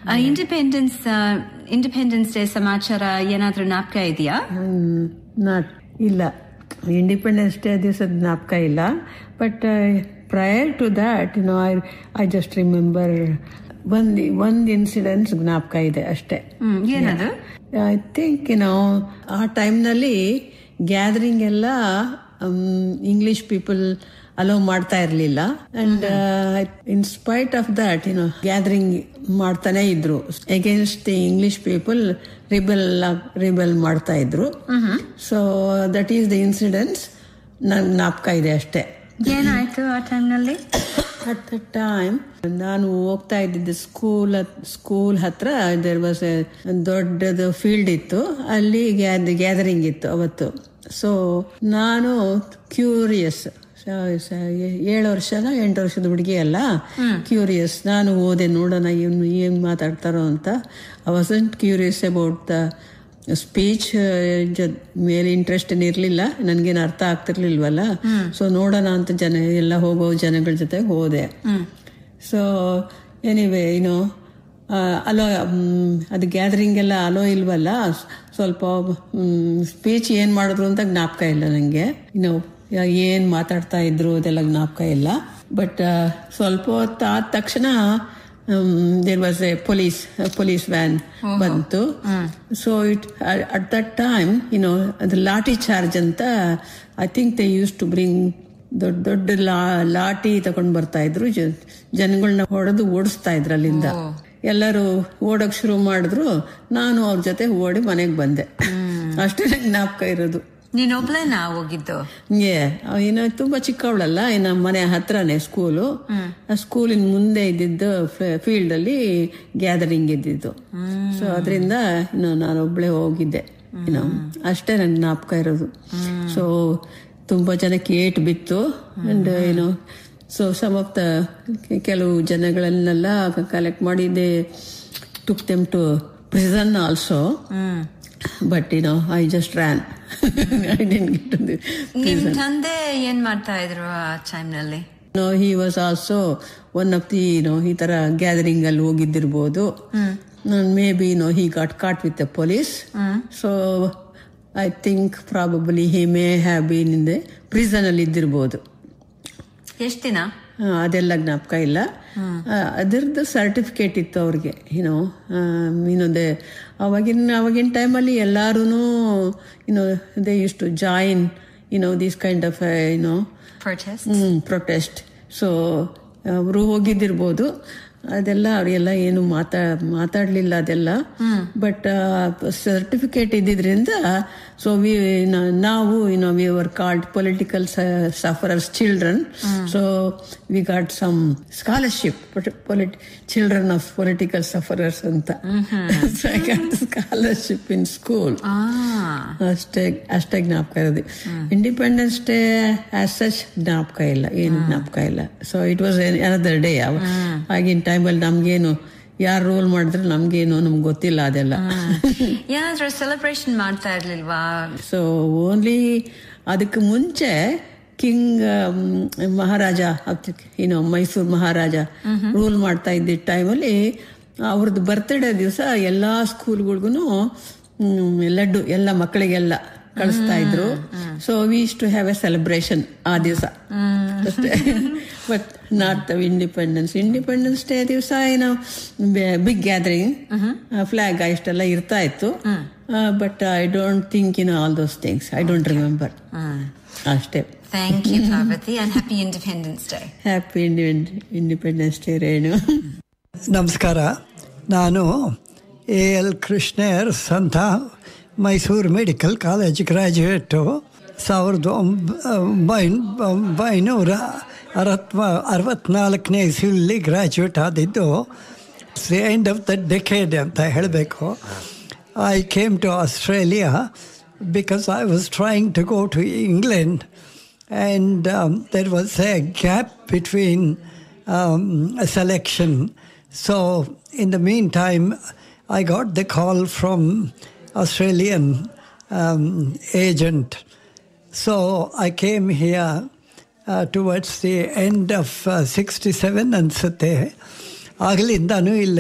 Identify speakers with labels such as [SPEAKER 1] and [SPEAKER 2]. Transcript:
[SPEAKER 1] Independence independence day ಸಮಾಚಾರ ಏನಾದ್ರೂ ಜ್ಞಾಪಕ ಇದೆಯಾ
[SPEAKER 2] ನಾಟ್ ಇಲ್ಲ ಇಂಡಿಪೆಂಡೆನ್ಸ್ ಡೇ ದಿವಸದ ಜ್ಞಾಪಕ ಇಲ್ಲ but prior to that no I I just remember ಒಂದು ಒಂದು ಇನ್ಸಿಡೆನ್ಸ್ ಜ್ಞಾಪಕ ಇದೆ ಅಷ್ಟೇ
[SPEAKER 1] ಹ್ಮ್, ಏನದು
[SPEAKER 2] ಐ ಥಿಂಕ್ ಏನೋ ಆ ಟೈಮ್ನಲ್ಲಿ ಗ್ಯಾದರಿಂಗ್ ಎಲ್ಲ ಇಂಗ್ಲಿಷ್ ಪೀಪಲ್ ಅಲೋ ಮಾಡ್ತಾ ಇರಲಿಲ್ಲ and in spite of that ಏನೋ ಗ್ಯಾದರಿಂಗ್ ಮಾಡ್ತಾನೆ ಇದ್ರು against the English people rebel rebel ಮಾಡ್ತಾ ಇದ್ರು so that is the incidence ನನ್ ಜ್ಞಾಪಕ ಇದೆ ಅಷ್ಟೇ
[SPEAKER 1] ಏನಾಯ್ತು ಆ ಟೈಮ್ನಲ್ಲಿ
[SPEAKER 2] ಅಟ್ ದ ಟೈಮ್ ನಾನು ಹೋಗ್ತಾ ಇದ್ದಿದ್ದು ಸ್ಕೂಲ್ ಸ್ಕೂಲ್ ಹತ್ರ ದೇರ್ ವಾಸ್ ದೊಡ್ಡದು ಫೀಲ್ಡ್ ಇತ್ತು ಅಲ್ಲಿ ಗ್ಯಾದರಿಂಗ್ ಇತ್ತು ಅವತ್ತು ಸೊ ನಾನು ಕ್ಯೂರಿಯಸ್ ಏಳು ವರ್ಷನ ಎಂಟು ವರ್ಷದ ಹುಡುಗಿ ಅಲ್ಲ ಕ್ಯೂರಿಯಸ್ ನಾನು ಓದೆ ನೋಡೋಣ ಏನು ಏನು ಮಾತಾಡ್ತಾರೋ ಅಂತ I wasn't curious about the speech ಮೇಲೆ ಇಂಟ್ರೆಸ್ಟ್ ಇರಲಿಲ್ಲ ನನಗೇನು ಅರ್ಥ ಆಗ್ತಿರ್ಲಿಲ್ವಲ್ಲ ಸೊ ನೋಡೋಣ ಅಂತ ಜನ ಎಲ್ಲ ಹೋಗೋ ಜನಗಳ ಜೊತೆ ಹೋದೆ ಸೊ ಎನಿವೆ ಏನು ಅಲೋ ಅದು ಗ್ಯಾದರಿಂಗ್ ಎಲ್ಲ ಅಲೋ ಇಲ್ವಲ್ಲ ಸ್ವಲ್ಪ ಸ್ಪೀಚ್ ಏನು ಮಾಡಿದ್ರು ಅಂತ ಜ್ಞಾಪಕ ಇಲ್ಲ ನನಗೆ ಇನ್ನು ಏನು ಮಾತಾಡ್ತಾ ಇದ್ರು ಅದೆಲ್ಲ ಜ್ಞಾಪಕ ಇಲ್ಲ ಬಟ್ ಸ್ವಲ್ಪ ಹೊತ್ತು ಆದ ತಕ್ಷಣ there was a police police van ಬಂತು so it at that time you know ಅದು ಲಾಠಿ ಚಾರ್ಜ್ ಅಂತ I think they use to bring ದೊಡ್ಡ ದೊಡ್ಡ ಲಾ ಲಾಠಿ ತಗೊಂಡ್ ಬರ್ತಾ ಇದ್ರು ಜನಗಳನ್ನ ಹೊಡೆದು ಓಡಿಸ್ತಾ ಇದ್ರು ಅಲ್ಲಿಂದ ಎಲ್ಲರೂ ಓಡಕ್ ಶುರು ಮಾಡಿದ್ರು ನಾನು ಅವ್ರ ಜೊತೆ ಓಡಿ ಮನೆಗೆ ಬಂದೆ ಅಷ್ಟೇ ನಂಗೆ ಜ್ಞಾಪಕ ಇರೋದು
[SPEAKER 1] ನೀನೊಬ್ಳೇನಾ ಹೋಗಿದ್ದು
[SPEAKER 2] ಏ ಏನೋ ತುಂಬಾ ಚಿಕ್ಕವಳಲ್ಲ ನಮ್ಮ ಮನೆ ಹತ್ರನೇ ಸ್ಕೂಲು ಆ ಸ್ಕೂಲಿನ ಮುಂದೆ ಇದ್ದಿದ್ದು ಫೀಲ್ಡ್ ಅಲ್ಲಿ ಗ್ಯಾದರಿಂಗ್ ಇದ್ದಿದ್ದು ಸೊ ಅದರಿಂದ ಇನ್ನು ನಾನು ಒಬ್ಳೆ ಹೋಗಿದ್ದೆ ಏನೋ ಅಷ್ಟೇ ನನ್ ಜ್ಞಾಪಕ ಇರೋದು ಸೊ ತುಂಬಾ ಜನಕ್ಕೆ ಏಟ್ ಬಿತ್ತು ಅಂಡ್ ಏನೋ ಸೊ ಸಮ್ ಆಫ್ ದ ಕೆಲವು ಜನಗಳನ್ನೆಲ್ಲ ಕಲೆಕ್ಟ್ ಮಾಡಿದ್ದೆ took them to prison also but ಏನೋ I just ran I didn't get
[SPEAKER 1] ನಿಮ್ ತಂದೆ ಏನ್ ಮಾಡ್ತಾ ಇದ್ರು ಆ ಟೈಮ್ನಲ್ಲಿ
[SPEAKER 2] no he was also one of the no ಈ ತರ ಗ್ಯಾದರಿಂಗ್ ಅಲ್ಲಿ ಹೋಗಿದ್ದಿರ್ಬೋದು maybe no he got caught with the police so I think probably he may have been in the prison ಅಲ್ಲಿ ಇದ್ದಿರ್ಬೋದು
[SPEAKER 1] ಎಷ್ಟ್ ದಿನ
[SPEAKER 2] ಆ, ಅದೆಲ್ಲ ಜ್ಞಾಪಕ ಇಲ್ಲ ಆ, ಅದರದ್ದು ಸರ್ಟಿಫಿಕೇಟ್ ಇತ್ತು ಅವ್ರಿಗೆ ಏನೋ ಇನ್ನೊಂದೇ ಅವಾಗಿನ ಅವಾಗಿನ ಟೈಮಲ್ಲಿ ಎಲ್ಲಾರು ಏನೋ they use to join you know this kind of ಏನೋ
[SPEAKER 1] ಪ್ರೊಟೆಸ್ಟ್
[SPEAKER 2] ಪ್ರೊಟೆಸ್ಟ್ ಸೊ ಅವರು ಹೋಗಿದ್ದಿರ್ಬೋದು ಅದೆಲ್ಲ ಅವರೆಲ್ಲ ಏನು ಮಾತಾ ಮಾತಾಡ್ಲಿಲ್ಲ ಅದೆಲ್ಲ ಬಟ್ ಸರ್ಟಿಫಿಕೇಟ್ ಇದ್ದಿದ್ರಿಂದ ಸೊ ವಿ ನಾವು you know we were called political sufferers children so we got some scholarship political children of political sufferers ಅಂತ ಸ್ಕಾಲರ್ಶಿಪ್ ಇನ್ ಸ್ಕೂಲ್
[SPEAKER 1] ಆ
[SPEAKER 2] ಅಷ್ಟೇ ಅಷ್ಟೇ ಜ್ಞಾಪಕ ಇರೋದು ಇಂಡಿಪೆಂಡೆನ್ಸ್ ಡೇ ಆಸ್ ಸಚ್ ಜ್ಞಾಪಕ ಇಲ್ಲ ಏನು ಜ್ಞಾಪಕ ಇಲ್ಲ so it was another day ಆಗಿನ ಟೈಮಲ್ಲಿ ನಮ್ಗೇನು ಯಾರು ರೋಲ್ ಮಾಡಿದ್ರೆ ನಮ್ಗೇನು ನಮ್ಗೆ ಗೊತ್ತಿಲ್ಲ ಅದೆಲ್ಲ
[SPEAKER 1] ಏನಾದ್ರೂ ಸೆಲೆಬ್ರೇಷನ್ ಮಾಡ್ತಾ ಇರ್ಲಿಲ್ವಾ
[SPEAKER 2] ಸೊ ಓನ್ಲಿ ಅದಕ್ಕೆ ಮುಂಚೆ ಕಿಂಗ್ ಮಹಾರಾಜ ಏನೋ ಮೈಸೂರು ಮಹಾರಾಜ ರೂಲ್ ಮಾಡ್ತಾ ಇದ್ದಿದ್ದ ಟೈಮಲ್ಲಿ ಅವ್ರದ್ದು ಬರ್ತ್ಡೇ ದಿವಸ ಎಲ್ಲಾ ಸ್ಕೂಲ್ಗಳಿಗೂ ಲಡ್ಡು ಎಲ್ಲ ಮಕ್ಕಳಿಗೆಲ್ಲ ಕಳಿಸ್ತಾ ಇದ್ರು so we to have a celebration ಆ ದಿವಸ ಅಷ್ಟೇ but not the independence independence day ದಿವಸ ಏನೋ ಬಿಗ್ ಗ್ಯಾದರಿಂಗ್ ಫ್ಲಾಗ್ ಇಷ್ಟೆಲ್ಲ ಇರ್ತಾ ಇತ್ತು but I don't think in all those things I don't remember ಅಷ್ಟೇ
[SPEAKER 1] thank you Parvathi and happy independence day
[SPEAKER 2] happy independence day Renu
[SPEAKER 3] ನಮಸ್ಕಾರ ನಾನು ಎ ಎಲ್ ಕೃಷ್ಣರ್ ಸಂತ Mysuru medical college graduate ಸಾವಿರದ ಒಂಬ ಒಂಬೈನ್- ಒಂಬೈನೂರ ಅರವತ್ಮ ಅರವತ್ನಾಲ್ಕನೇ ಇಸ್ವಿಲಿ ಗ್ರ್ಯಾಜುಯೇಟ್ ಆದಿದ್ದು the end of the decade ಅಂತ ಹೇಳಬೇಕು I came to Australia because I was trying to go to England and um, there was a gap between um, a selection. So, in the meantime, I got the call from Australian um, agent. So I came here uh, towards the end of uh, 67 ಅನ್ಸುತ್ತೆ ಆಗಲಿಂದನೂ ಇಲ್ಲಿ